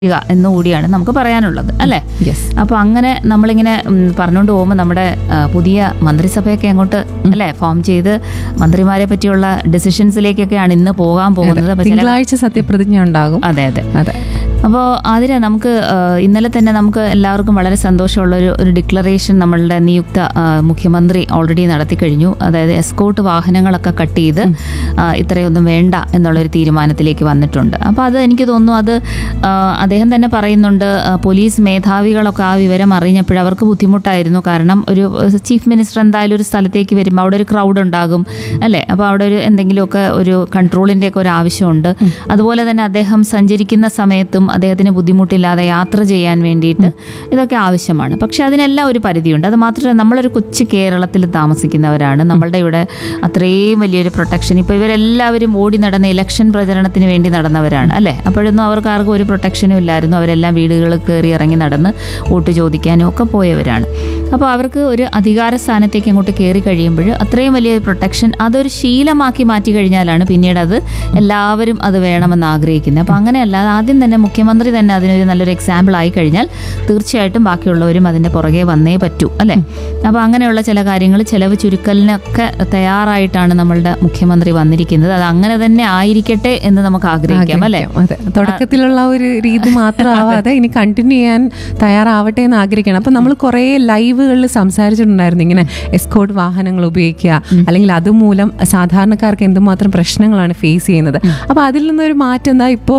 ചെയ്യുക എന്നുകൂടിയാണ് നമുക്ക് പറയാനുള്ളത് അല്ലേ യെസ് അപ്പോൾ അങ്ങനെ നമ്മളിങ്ങനെ ഉം, പറഞ്ഞുകൊണ്ട് പോകുമ്പോൾ നമ്മുടെ ആ, പുതിയ മന്ത്രിസഭയൊക്കെ അങ്ങോട്ട് അല്ലേ ഫോം ചെയ്ത് മന്ത്രിമാരെ പറ്റിയുള്ള ഡിസിഷൻസിലേക്കൊക്കെയാണ് ഇന്ന് പോകാൻ പോകുന്നത് അപ്പോൾ ചില തിങ്കളാഴ്ച സത്യപ്രതിജ്ഞ ഉണ്ടാകും അതെ അതെ അതെ അപ്പോൾ അതിന് നമുക്ക് ആ, ഇന്നലെ തന്നെ നമുക്ക് എല്ലാവർക്കും വളരെ സന്തോഷമുള്ള ഒരു ഒരു ഡിക്ലറേഷൻ നമ്മളുടെ നിയുക്ത ആ, മുഖ്യമന്ത്രി ഓൾറെഡി നടത്തി കഴിഞ്ഞു അതായത് എസ്കോട്ട് വാഹനങ്ങളൊക്കെ കട്ട് ചെയ്ത് ആ, ഇത്രയൊന്നും വേണ്ട എന്നുള്ളൊരു തീരുമാനത്തിലേക്ക് വന്നിട്ടുണ്ട് അപ്പോൾ അത് എനിക്ക് തോന്നുന്നു അത് ആ, അദ്ദേഹം തന്നെ പറയുന്നുണ്ട് ആ, പോലീസ് മേധാവികളൊക്കെ ആ വിവരം അറിഞ്ഞപ്പോൾ അവർക്ക് ബുദ്ധിമുട്ടായിരുന്നു കാരണം ഒരു ചീഫ് മിനിസ്റ്റർ എന്തായാലും ഒരു സ്ഥലത്തേക്ക് വരുമ്പോൾ അവിടെ ഒരു ക്രൗഡ് ഉണ്ടാകും അല്ലേ അപ്പോൾ അവിടെ ഒരു എന്തെങ്കിലുമൊക്കെ ഒരു കൺട്രോളിൻ്റെ ഒക്കെ ഒരു ആവശ്യമുണ്ട് അതുപോലെ തന്നെ അദ്ദേഹം സഞ്ചരിക്കുന്ന സമയത്തും അദ്ദേഹത്തിന് ബുദ്ധിമുട്ടില്ലാതെ യാത്ര ചെയ്യാൻ വേണ്ടിയിട്ട് ഇതൊക്കെ ആവശ്യമാണ് പക്ഷെ അതിനെല്ലാം ഒരു പരിധിയുണ്ട് അത് മാത്രമല്ല നമ്മളൊരു കൊച്ചു കേരളത്തിൽ താമസിക്കുന്നവരാണ് നമ്മളുടെ ഇവിടെ അത്രയും വലിയൊരു പ്രൊട്ടക്ഷൻ ഇപ്പോൾ ഇവരെല്ലാവരും ഓടി നടന്ന ഇലക്ഷൻ പ്രചരണത്തിന് വേണ്ടി നടന്നവരാണ് അല്ലേ അപ്പോഴൊന്നും അവർക്ക് ആർക്കും ഒരു പ്രൊട്ടക്ഷനും ഇല്ലായിരുന്നു അവരെല്ലാം വീടുകളിൽ കയറി ഇറങ്ങി നടന്ന് വോട്ട് ചോദിക്കാനും ഒക്കെ പോയവരാണ് അപ്പോൾ അവർക്ക് ഒരു അധികാര സ്ഥാനത്തേക്ക് അങ്ങോട്ട് കയറി കഴിയുമ്പോൾ അത്രയും വലിയ പ്രൊട്ടക്ഷൻ അതൊരു ശീലമാക്കി മാറ്റി കഴിഞ്ഞാലാണ് പിന്നീട് അത് എല്ലാവരും അത് വേണമെന്ന് ആഗ്രഹിക്കുന്നത് അപ്പോൾ അങ്ങനെയല്ല അത് ആദ്യം തന്നെ മുഖ്യമന്ത്രി തന്നെ അതിനൊരു നല്ലൊരു എക്സാമ്പിൾ ആയി കഴിഞ്ഞാൽ തീർച്ചയായിട്ടും ബാക്കിയുള്ളവരും അതിൻ്റെ പുറകെ വന്നേ പറ്റൂ അല്ലേ അപ്പോൾ അങ്ങനെയുള്ള ചില കാര്യങ്ങൾ ചിലവ് ചുരുക്കലിനൊക്കെ തയ്യാറായിട്ടാണ് നമ്മളുടെ മുഖ്യമന്ത്രി വന്നിരിക്കുന്നത് അത് അങ്ങനെ തന്നെ ആയിരിക്കട്ടെ എന്ന് നമുക്ക് ആഗ്രഹിക്കാം അല്ലേ അതെ തുടക്കത്തിലുള്ള ഒരു രീതി മാത്രമാവാതെ ഇനി കണ്ടിന്യൂ ചെയ്യാൻ തയ്യാറാവട്ടെ എന്ന് ആഗ്രഹിക്കണം അപ്പൊ നമ്മൾ കുറേ ലൈവുകളിൽ സംസാരിച്ചിട്ടുണ്ടായിരുന്നു ഇങ്ങനെ എസ്കോട്ട് വാഹനങ്ങൾ ഉപയോഗിക്കുക അല്ലെങ്കിൽ അതുമൂലം സാധാരണക്കാർക്ക് എന്തുമാത്രം പ്രശ്നങ്ങളാണ് ഫേസ് ചെയ്യുന്നത് അപ്പൊ അതിൽ നിന്നൊരു മാറ്റം എന്താ ഇപ്പോൾ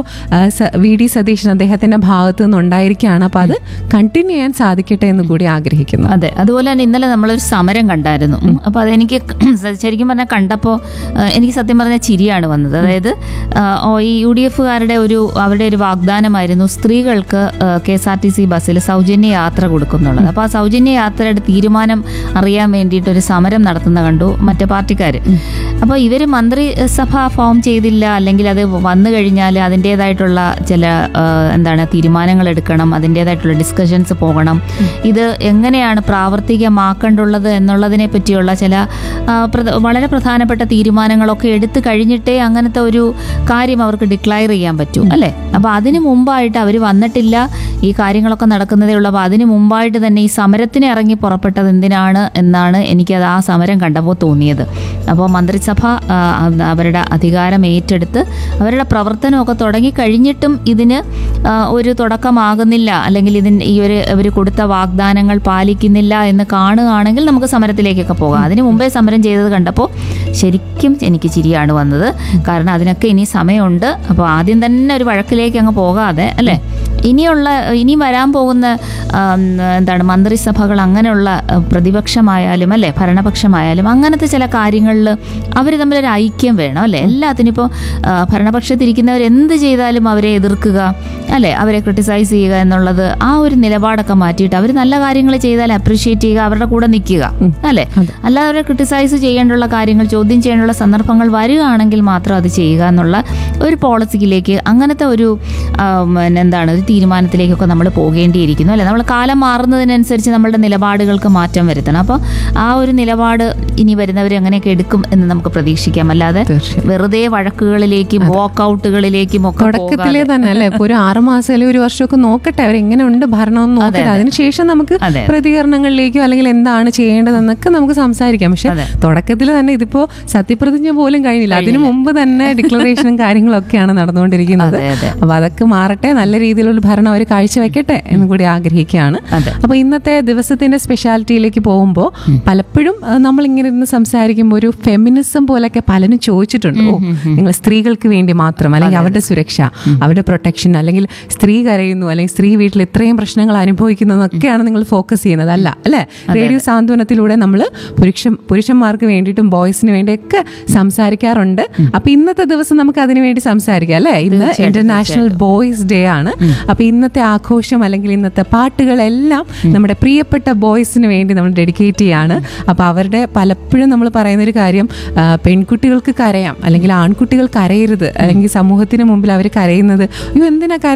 വി ഡി സതീശൻ അദ്ദേഹത്തിന്റെ ഭാഗത്തു നിന്ന് ഉണ്ടായിരിക്കുകയാണ് അപ്പൊ അത് കണ്ടിന്യൂ ചെയ്യാൻ സാധിക്കട്ടെ എന്ന് കൂടി ആഗ്രഹിക്കുന്നു അതെ അതുപോലെ തന്നെ ഇന്നലെ നമ്മളൊരു സമരം കണ്ടായിരുന്നു ഉം. അപ്പോൾ അതെനിക്ക് ശരിക്കും പറഞ്ഞാൽ കണ്ടപ്പോൾ എനിക്ക് സത്യം പറഞ്ഞാൽ ചിരിയാണ് വന്നത് അതായത് ആ, ഓ, ഈ യു ഡി എഫുകാരുടെ ഒരു അവരുടെ ഒരു വാഗ്ദാനമായിരുന്നു സ്ത്രീകൾക്ക് K S R T C ബസ്സിൽ സൗജന്യ യാത്ര കൊടുക്കുന്നുള്ളത് അപ്പോൾ ആ സൗജന്യ യാത്രയുടെ തീരുമാനം അറിയാൻ വേണ്ടിയിട്ട് ഒരു സമരം നടത്തുന്ന കണ്ടു മറ്റേ പാർട്ടിക്കാർ അപ്പോൾ ഇവർ മന്ത്രിസഭ ഫോം ചെയ്തില്ല അല്ലെങ്കിൽ അത് വന്നു കഴിഞ്ഞാൽ അതിൻ്റേതായിട്ടുള്ള ചില ആ, എന്താണ് തീരുമാനങ്ങൾ എടുക്കണം അതിൻ്റേതായിട്ടുള്ള ഡിസ്കഷൻസ് പോകണം ഇത് എങ്ങനെയാണ് പ്രാവർത്തികമാക്കേണ്ടുള്ളത് എന്നുള്ളതിനെ പറ്റിയുള്ള ചില ആ, പ്രധ- വളരെ പ്രധാനപ്പെട്ട തീരുമാനങ്ങളൊക്കെ എടുത്തു കഴിഞ്ഞിട്ടേ അങ്ങനത്തെ ഒരു കാര്യം അവർക്ക് ഡിക്ലയർ ചെയ്യാൻ പറ്റൂ അല്ലേ അപ്പോൾ അതിന് മുമ്പായിട്ട് അവർ വന്നിട്ടില്ല ഈ കാര്യങ്ങളൊക്കെ നടക്കുന്നതേ ഉള്ളൂ അപ്പോൾ അതിന് മുമ്പായിട്ട് തന്നെ ഈ സമരത്തിന് ഇറങ്ങി പുറപ്പെട്ടത് എന്തിനാണ് എന്നാണ് എനിക്കത് ആ സമരം കണ്ടപ്പോൾ തോന്നിയത് അപ്പോൾ മന്ത്രിസഭ ആ, അവരുടെ അധികാരം ഏറ്റെടുത്ത് അവരുടെ പ്രവർത്തനമൊക്കെ തുടങ്ങി കഴിഞ്ഞിട്ടും ഇതിന് ആ, ഒരു തുടക്കമാകുന്നില്ല അല്ലെങ്കിൽ ഇതിന് ഈ ഒരു ഇവർ കൊടുത്ത വാഗ്ദാനങ്ങൾ പാലിക്കുന്നില്ല എന്ന് കാണുകയാണെങ്കിൽ നമുക്ക് സമരത്തിലേക്കൊക്കെ പോകാം അതിന് മുമ്പേ സമരം ചെയ്തത് കണ്ടപ്പോൾ ശരിക്കും എനിക്ക് ചിരിയാണ് വന്നത് കാരണം അതിനൊക്കെ ഇനി സമയമുണ്ട് അപ്പോൾ ആദ്യം തന്നെ ഒരു വഴക്കിലേക്ക് അങ്ങ് പോകാതെ അല്ലേ ഇനിയുള്ള ഇനി വരാൻ പോകുന്ന ആം, എന്താണ് മന്ത്രിസഭകൾ അങ്ങനെയുള്ള ആ, പ്രതിപക്ഷമായാലും അല്ലേ ഭരണപക്ഷമായാലും അങ്ങനത്തെ ചില കാര്യങ്ങളിൽ അവർ തമ്മിലൊരു ഐക്യം വേണം അല്ലേ എല്ലാത്തിനും ഇപ്പോൾ ഭരണപക്ഷത്തിരിക്കുന്നവർ എന്ത് ചെയ്താലും അവരെ എതിർക്കുക അല്ലേ അവരെ ക്രിട്ടിസൈസ് ചെയ്യുക എന്നുള്ളത് ആ ഒരു നിലപാടൊക്കെ മാറ്റിയിട്ട് അവർ നല്ല കാര്യങ്ങൾ ചെയ്താൽ അപ്രീഷിയേറ്റ് ചെയ്യുക അവരുടെ കൂടെ നിൽക്കുക അല്ലേ അല്ലാതെ അവരെ ക്രിട്ടിസൈസ് ചെയ്യേണ്ടുള്ള കാര്യങ്ങൾ ചോദ്യം ചെയ്യാനുള്ള സന്ദർഭങ്ങൾ വരികയാണെങ്കിൽ മാത്രം അത് ചെയ്യുക എന്നുള്ള ഒരു പോളിസിയിലേക്ക് അങ്ങനത്തെ ഒരു ആം, പിന്നെ എന്താണ് ഒരു തീരുമാനത്തിലേക്കൊക്കെ നമ്മൾ പോകേണ്ടിയിരിക്കുന്നു അല്ലേ നമ്മൾ കാലം മാറുന്നതിനനുസരിച്ച് നമ്മളുടെ നിലപാടുകൾക്ക് മാറ്റം വരുത്തണം അപ്പോൾ ആ ഒരു നിലപാട് ഇനി വരുന്നവർ അങ്ങനെയൊക്കെ എടുക്കും എന്ന് നമുക്ക് പ്രതീക്ഷിക്കാം അല്ലാതെ തീർച്ചയായും വെറുതെ വഴക്കുകളിലേക്കും വാക്കൗട്ടുകളിലേക്കും ഒക്കെ തുടക്കത്തിലേ തന്നെ അല്ലെ ഇപ്പൊ ഒരു ആറ് മാസം അല്ലെങ്കിൽ ഒരു വർഷമൊക്കെ നോക്കട്ടെ അവരെങ്ങനെ ഉണ്ട് ഭരണം എന്ന് നോക്കട്ടെ അതിനുശേഷം നമുക്ക് അതെ. പ്രതികരണങ്ങളിലേക്കോ അല്ലെങ്കിൽ എന്താണ് ചെയ്യേണ്ടതെന്നൊക്കെ നമുക്ക് സംസാരിക്കാം പക്ഷെ അതെ. തുടക്കത്തിൽ തന്നെ ഇതിപ്പോ സത്യപ്രതിജ്ഞ പോലും കഴിഞ്ഞില്ല അതിനു മുമ്പ് തന്നെ ഡിക്ലറേഷനും കാര്യങ്ങളൊക്കെയാണ് നടന്നുകൊണ്ടിരിക്കുന്നത് അതെ, അതെ. അപ്പൊ അതൊക്കെ മാറട്ടെ നല്ല രീതിയിലുള്ള ഭരണം അവർ കാഴ്ചവെക്കട്ടെ എന്ന് കൂടി ആഗ്രഹിക്കുകയാണ് അതെ. അപ്പൊ ഇന്നത്തെ ദിവസത്തിന്റെ സ്പെഷ്യാലിറ്റിയിലേക്ക് പോകുമ്പോൾ പലപ്പോഴും ആ, നമ്മൾ ഇങ്ങനെ ഇരുന്ന് സംസാരിക്കുമ്പോൾ ഒരു ഫെമിനിസം പോലൊക്കെ പലരും ചോദിച്ചിട്ടുണ്ട് ഓ നിങ്ങൾ സ്ത്രീകൾക്ക് വേണ്ടി മാത്രം അല്ലെങ്കിൽ അവരുടെ സുരക്ഷ അവരുടെ പ്രൊട്ടക്ഷൻ അല്ലെങ്കിൽ സ്ത്രീ കരയുന്നു അല്ലെങ്കിൽ സ്ത്രീ വീട്ടിൽ ഇത്രയും പ്രശ്നങ്ങൾ അനുഭവിക്കുന്നു എന്നൊക്കെയാണ് നിങ്ങൾ ഫോക്കസ് ചെയ്യുന്നത് അല്ല അല്ലെ റേഡിയോ സാന്ത്വനത്തിലൂടെ നമ്മൾ പുരുഷ പുരുഷന്മാർക്ക് വേണ്ടിയിട്ടും ബോയ്സിന് വേണ്ടിയൊക്കെ സംസാരിക്കാറുണ്ട് അപ്പൊ ഇന്നത്തെ ദിവസം നമുക്ക് അതിനു വേണ്ടി സംസാരിക്കാം അല്ലെ ഇന്ന് ഇന്റർനാഷണൽ ബോയ്സ് ഡേ ആണ് അപ്പൊ ഇന്നത്തെ ആഘോഷം അല്ലെങ്കിൽ ഇന്നത്തെ പാട്ടുകളെല്ലാം നമ്മുടെ പ്രിയപ്പെട്ട ബോയ്സിന് വേണ്ടി നമ്മൾ ഡെഡിക്കേറ്റ് ചെയ്യാണ് അപ്പൊ അവരുടെ പലപ്പോഴും നമ്മൾ പറയുന്ന ഒരു കാര്യം ആ, പെൺകുട്ടികൾക്ക് കരയാം അല്ലെങ്കിൽ ആൺകുട്ടികൾ കരയരുത് അല്ലെങ്കിൽ സമൂഹത്തിന് മുമ്പിൽ അവർ കരയുന്നത് അയ്യോ എന്തിനാ കരയുന്നത്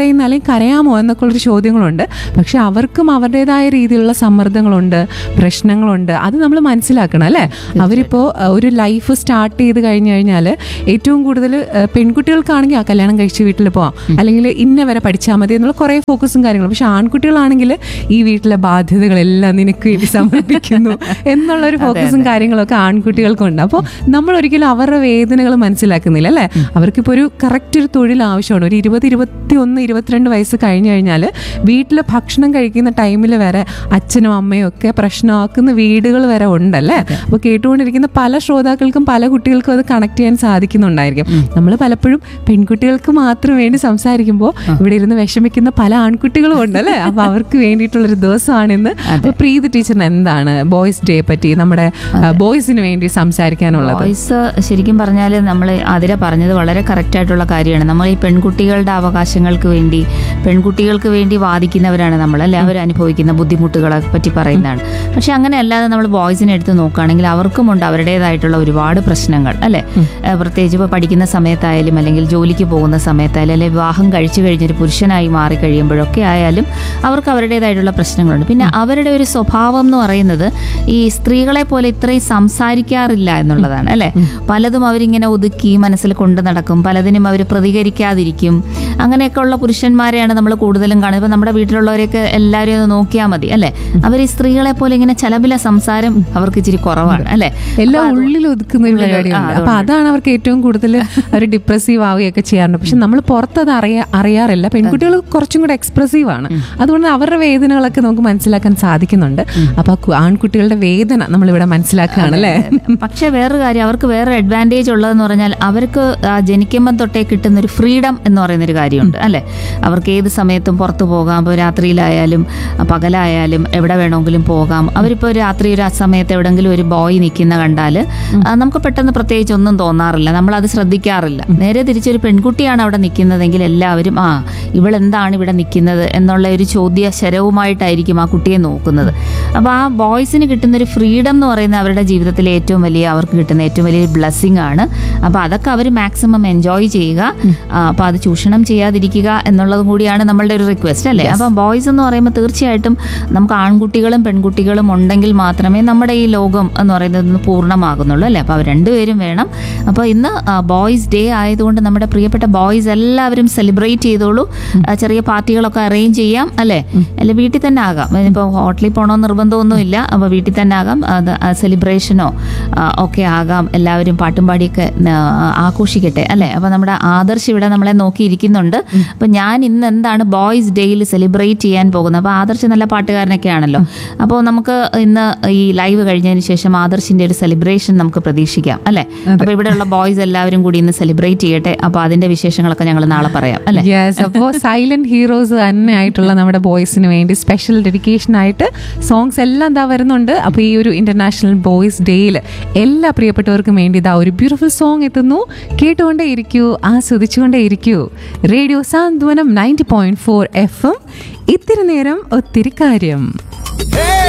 കരയുന്ന അല്ലെങ്കിൽ കരയാമോ എന്നൊക്കെ ഉള്ളൊരു ചോദ്യങ്ങളുണ്ട് പക്ഷെ അവർക്കും അവരുടേതായ രീതിയിലുള്ള സമ്മർദ്ദങ്ങളുണ്ട് പ്രശ്നങ്ങളുണ്ട് അത് നമ്മൾ മനസ്സിലാക്കണം അല്ലേ അവരിപ്പോൾ അഹ്, ഒരു ലൈഫ് സ്റ്റാർട്ട് ചെയ്ത് കഴിഞ്ഞു കഴിഞ്ഞാൽ ഏറ്റവും കൂടുതൽ അഹ്, പെൺകുട്ടികൾക്കാണെങ്കിൽ ആ കല്യാണം കഴിച്ച് വീട്ടിൽ പോവാം അല്ലെങ്കിൽ ഇന്ന വരെ പഠിച്ചാൽ മതി എന്നുള്ള കുറേ ഫോക്കസും കാര്യങ്ങളും പക്ഷെ ആൺകുട്ടികളാണെങ്കിൽ ഈ വീട്ടിലെ ബാധ്യതകളെല്ലാം നിനക്ക് വേണ്ടി സമർപ്പിക്കുന്നു എന്നുള്ള ഒരു ഫോക്കസും കാര്യങ്ങളൊക്കെ ആൺകുട്ടികൾക്കുണ്ട് അപ്പോൾ നമ്മൾ ഒരിക്കലും അവരുടെ വേദനകൾ മനസ്സിലാക്കുന്നില്ല അല്ലേ അവർക്കിപ്പോൾ ഒരു കറക്റ്റ് ഒരു തൊഴിൽ ആവശ്യമാണ് ഒരു ഇരുപത് ഇരുപത്തി ഒന്ന് ഇരുപത്തിരണ്ട് വയസ്സ് കഴിഞ്ഞു കഴിഞ്ഞാൽ വീട്ടിൽ ഭക്ഷണം കഴിക്കുന്ന ടൈമിൽ വരെ അച്ഛനും അമ്മയും ഒക്കെ പ്രശ്നമാക്കുന്ന വീടുകൾ വരെ ഉണ്ടല്ലേ അപ്പോൾ കേട്ടുകൊണ്ടിരിക്കുന്ന പല ശ്രോതാക്കൾക്കും പല കുട്ടികൾക്കും അത് കണക്ട് ചെയ്യാൻ സാധിക്കുന്നുണ്ടായിരിക്കും നമ്മൾ പലപ്പോഴും പെൺകുട്ടികൾക്ക് മാത്രം വേണ്ടി സംസാരിക്കുമ്പോൾ ഇവിടെ ഇരുന്ന് വിഷമിക്കുന്ന പല ആൺകുട്ടികളും ഉണ്ടല്ലേ അപ്പൊ അവർക്ക് വേണ്ടിയിട്ടുള്ളൊരു ദിവസമാണിന്ന് അപ്പൊ പ്രീതി ടീച്ചറിന് എന്താണ് ബോയ്സ് ഡേ പറ്റി നമ്മുടെ ബോയ്സിന് വേണ്ടി സംസാരിക്കാനുള്ളത് വോയിസ് ശരിക്കും പറഞ്ഞാൽ നമ്മൾ അതിര പറഞ്ഞത് വളരെ കറക്റ്റ് ആയിട്ടുള്ള കാര്യമാണ് നമ്മൾ ഈ പെൺകുട്ടികളുടെ അവകാശങ്ങൾക്ക് വേണ്ടി പെൺകുട്ടികൾക്ക് വേണ്ടി വാദിക്കുന്നവരാണ് നമ്മൾ അല്ലെ അവർ അനുഭവിക്കുന്ന ബുദ്ധിമുട്ടുകളെ പറ്റി പറയുന്നതാണ് പക്ഷെ അങ്ങനെ അല്ലാതെ നമ്മൾ ബോയ്സിനെ എടുത്ത് നോക്കുകയാണെങ്കിൽ അവർക്കുമുണ്ട് അവരുടേതായിട്ടുള്ള ഒരുപാട് പ്രശ്നങ്ങൾ അല്ലെ ഏഹ് പ്രത്യേകിച്ച് ഇപ്പോൾ പഠിക്കുന്ന സമയത്തായാലും അല്ലെങ്കിൽ ജോലിക്ക് പോകുന്ന സമയത്തായാലും അല്ലെങ്കിൽ വിവാഹം കഴിച്ചു കഴിഞ്ഞൊരു പുരുഷനായി മാറി കഴിയുമ്പോഴൊക്കെ ആയാലും അവർക്ക് അവരുടേതായിട്ടുള്ള പ്രശ്നങ്ങളുണ്ട് പിന്നെ അവരുടെ ഒരു സ്വഭാവം എന്ന് പറയുന്നത് ഈ സ്ത്രീകളെ പോലെ ഇത്രയും സംസാരിക്കാറില്ല എന്നുള്ളതാണ് അല്ലെ പലതും അവരിങ്ങനെ ഒതുക്കി മനസ്സിൽ കൊണ്ടു നടക്കും പലതിനും അവർ പ്രതികരിക്കാതിരിക്കും അങ്ങനെയൊക്കെ ഉള്ള പുരുഷന്മാരെയാണ് നമ്മൾ കൂടുതലും കാണുന്നത് ഇപ്പൊ നമ്മുടെ വീട്ടിലുള്ളവരെയൊക്കെ എല്ലാവരും ഒന്ന് നോക്കിയാൽ മതി അല്ലെ അവർ ഈ സ്ത്രീകളെ പോലെ ഇങ്ങനെ ചലബില സംസാരം അവർക്ക് ഇച്ചിരി കുറവാണ് അല്ലെ എല്ലാം ഉള്ളിൽ ഒതുക്കുന്ന ഒരു പരിപാടിയുണ്ട് അപ്പൊ അതാണ് അവർക്ക് ഏറ്റവും കൂടുതൽ അവർ ഡിപ്രസീവ് ആവുകയൊക്കെ ചെയ്യാറുണ്ട് പക്ഷെ നമ്മൾ പുറത്തത് അറിയാ അറിയാറില്ല പെൺകുട്ടികൾ കുറച്ചും കൂടെ എക്സ്പ്രസീവ് ആണ് അതുകൊണ്ട് അവരുടെ വേദനകളൊക്കെ നമുക്ക് മനസ്സിലാക്കാൻ സാധിക്കുന്നുണ്ട് അപ്പൊ ആ കു- ആൺകുട്ടികളുടെ വേദന നമ്മളിവിടെ മനസ്സിലാക്കുകയാണ് അല്ലേ പക്ഷെ വേറൊരു കാര്യം അവർക്ക് വേറെ അഡ്വാൻറ്റേജ് ഉള്ളതെന്ന് പറഞ്ഞാൽ അവർക്ക് ആ ജനിക്കുമ്പം തൊട്ടേ കിട്ടുന്ന ഒരു ഫ്രീഡം എന്ന് പറയുന്ന ഒരു കാര്യമുണ്ട് അല്ലെ അവർക്ക് ഏത് സമയത്തും പുറത്തു പോകാം ഇപ്പോൾ രാത്രിയിലായാലും ആ, പകലായാലും എവിടെ വേണമെങ്കിലും പോകാം അവരിപ്പോൾ രാത്രി ഒരു ആ സമയത്ത് എവിടെങ്കിലും ഒരു ബോയ് നിൽക്കുന്ന കണ്ടാൽ നമുക്ക് പെട്ടെന്ന് പ്രത്യേകിച്ച് ഒന്നും തോന്നാറില്ല നമ്മൾ അത് ശ്രദ്ധിക്കാറില്ല നേരെ തിരിച്ചൊരു പെൺകുട്ടിയാണ് അവിടെ നിൽക്കുന്നതെങ്കിൽ എല്ലാവരും ആ ഇവളെന്താണ് ഇവിടെ നിൽക്കുന്നത് എന്നുള്ള ഒരു ചോദ്യ ശരവുമായിട്ടായിരിക്കും ആ കുട്ടിയെ നോക്കുന്നത് അപ്പോൾ ആ ബോയ്സിന് കിട്ടുന്ന ഒരു ഫ്രീഡം എന്ന് പറയുന്നത് അവരുടെ ജീവിതത്തിലെ ഏറ്റവും വലിയ അവർക്ക് കിട്ടുന്ന ഏറ്റവും വലിയ ബ്ലെസ്സിങ് ആണ് അപ്പോൾ അതൊക്കെ അവർ മാക്സിമം എൻജോയ് ചെയ്യുക അപ്പോൾ അത് ചൂഷണം ചെയ്യാതിരിക്കുക എന്നുള്ളതും കൂടിയാണ് നമ്മളുടെ ഒരു റിക്വസ്റ്റ് അല്ലേ അപ്പം ബോയ്സ് എന്ന് പറയുമ്പോൾ തീർച്ചയായിട്ടും നമുക്ക് ആൺകുട്ടികളും പെൺകുട്ടികളും ഉണ്ടെങ്കിൽ മാത്രമേ നമ്മുടെ ഈ ലോകം എന്ന് പറയുന്നത് ഒന്ന് പൂർണ്ണമാകുന്നുള്ളൂ അല്ലേ അപ്പോൾ അവർ രണ്ടുപേരും വേണം അപ്പോൾ ഇന്ന് ബോയ്സ് ഡേ ആയതുകൊണ്ട് നമ്മുടെ പ്രിയപ്പെട്ട ബോയ്സ് എല്ലാവരും സെലിബ്രേറ്റ് ചെയ്തോളൂ ആ, ചെറിയ പാർട്ടികളൊക്കെ അറേഞ്ച് ചെയ്യാം അല്ലേ അല്ലെ വീട്ടിൽ തന്നെ ആകാം ഇപ്പോൾ ഹോട്ടലിൽ പോകണമെന്ന് നിർബന്ധമൊന്നുമില്ല അപ്പോൾ വീട്ടിൽ തന്നെ ആകാം അത് സെലിബ്രേഷനോ ഒക്കെ ആകാം എല്ലാവരും പാട്ടും പാടിയൊക്കെ ആ, ആഘോഷിക്കട്ടെ അല്ലേ അപ്പോൾ നമ്മുടെ ആദർശ് ഇവിടെ നമ്മളെ നോക്കിയിരിക്കുന്നുണ്ട് അപ്പോൾ ഞാൻ ഇന്ന് എന്താണ് ബോയ്സ് ഡേയിൽ സെലിബ്രേറ്റ് ചെയ്യാൻ പോകുന്നത് അപ്പോൾ ആദർശ് നല്ല പാട്ടുകാരനൊക്കെ ആണല്ലോ അപ്പോൾ നമുക്ക് ഇന്ന് ഈ ലൈവ് കഴിഞ്ഞതിന് ശേഷം ആദർശിന്റെ ഒരു സെലിബ്രേഷൻ നമുക്ക് പ്രതീക്ഷിക്കാം അല്ലേ അപ്പോൾ ഇവിടെയുള്ള ബോയ്സ് എല്ലാവരും കൂടി ഇന്ന് സെലിബ്രേറ്റ് ചെയ്യട്ടെ അപ്പോൾ അതിന്റെ വിശേഷങ്ങളൊക്കെ ഞങ്ങൾ നാളെ പറയാം അല്ലേ യെസ് അപ്പോൾ സൈലന്റ് ഹീറോസ് തന്നെ ആയിട്ടുള്ള നമ്മുടെ ബോയ്സിന് വേണ്ടി സ്പെഷ്യൽ ഡെഡിക്കേഷൻ ആയിട്ട് സോങ്സ് എല്ലാം എന്താ വരുന്നുണ്ട് അപ്പോൾ ഈ ഒരു ഇന്റർനാഷണൽ ബോയ്സ് ഡേയിൽ എല്ലാ പ്രിയപ്പെട്ടവർക്കും വേണ്ടി ഇതാ ഒരു ബ്യൂട്ടിഫുൾ സോങ് എത്തുന്നു കേട്ടുകൊണ്ടേ ഇരിക്കൂ ആസ്വദിച്ചുകൊണ്ടേ ഇരിക്കൂ radio Santhwanam ninety point four F M ഇത്തിരി നേരം ഒത്തിരി കാര്യം